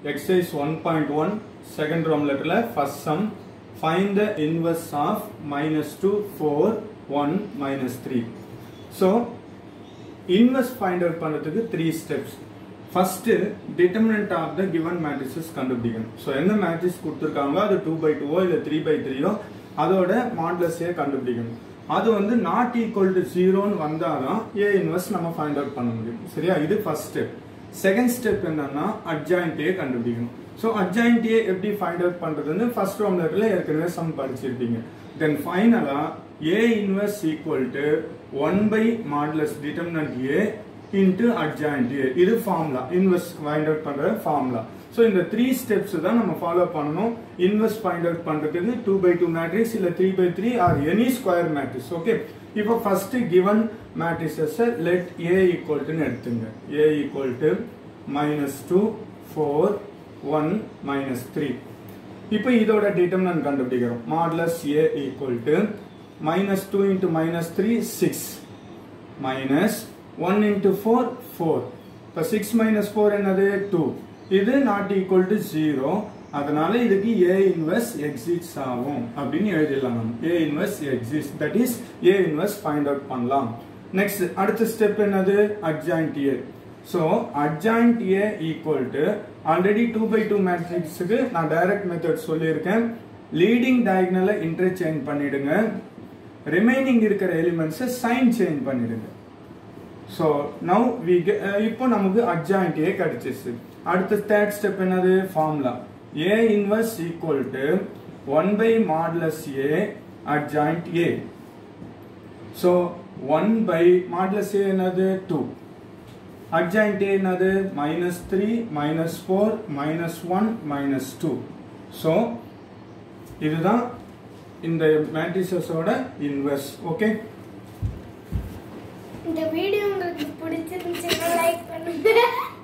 exercise one point one second roman லெட்டர்ல first sum find the inverse of minus two four one minus three so inverse find out பண்றதுக்கு three steps first determinant of the given matrices கண்டுபிடிக்கணும் so எந்த matrix கொடுத்துருக்காங்களோ அது two by டூவோ இல்லை three by த்ரீயோ அதோட மாடலஸே கண்டுபிடிக்கணும் அது வந்து நாட் ஈக்குவல் டு ஜீரோன்னு வந்தாதான் ஏ இன்வெர்ஸ் நம்ம ஃபைண்ட் அவுட் பண்ண முடியும் சரியா இது ஃபர்ஸ்ட் ஸ்டெப் செகண்ட் ஸ்டெப் என்னன்னா அட்ஜாயிண்ட் ஏ கண்டுபிடிக்கணும் ஸோ அட்ஜாயிண்ட் ஏ எப்படி ஃபைண்ட் அவுட் பண்றதுன்னு ஃபர்ஸ்ட் ரோம் லெட்டர்ல ஏற்கனவே சம் படிச்சிருப்பீங்க தென் ஃபைனலா A inverse equal to one by modulus determinant A into adjoint A இது ஃபார்முலா இன்வெர்ஸ் ஃபைண்ட் அவுட் பண்ற ஃபார்முலா ஸோ இந்த த்ரீ ஸ்டெப்ஸ் தான் நம்ம ஃபாலோ பண்ணணும் இன்வெஸ்ட் ஃபைண்ட் அவுட் பண்றதுக்கு டூ பை டூ மேட்ரிக்ஸ் இல்ல three by three or any square matrix okay இப்போ first given matrices let A equal டுன்னு எடுத்துங்க A equal to minus two four one minus three இப்போ இதோட டிட்டர்மினன்ட் கண்டுபிடிக்கிறோம் modulus A equal to minus two into minus three six minus one into four four இப்போ six minus four என்னது two இது not equal to zero அதனால இதுக்கு A inverse exist ஆகும் அப்படின்னு எழுதிடலாம் நம்ம A inverse exist that is A inverse find out பண்ணலாம் நெக்ஸ்ட் அடுத்த ஸ்டெப் என்னது adjoint A so adjoint A equal to already two by two மேட்ரிக்ஸுக்கு நான் டைரக்ட் மெத்தட் சொல்லியிருக்கேன் லீடிங் டயக்னலை இன்டர்சேஞ்ச் பண்ணிடுங்க ரிமைனிங் இருக்கிற எலிமெண்ட்ஸை சைன் சேஞ்ச் பண்ணிடுங்க ஸோ நவ் வி இப்போ நமக்கு அட்ஜாயிண்ட் ஏ கிடைச்சிச்சு அடுத்த தேர்ட் ஸ்டெப் என்னது formula A inverse equal to one by modulus A adjoint A so one by modulus A என்னது டூ அட்ஜாயிண்ட் ஏ என்னது minus three minus four minus one minus two so இதுதான் இந்த மேட்ரிசஸோட inverse okay இந்த video உங்களுக்கு பிடிச்சிருந்துச்சுன்னா like பண்ணுங்க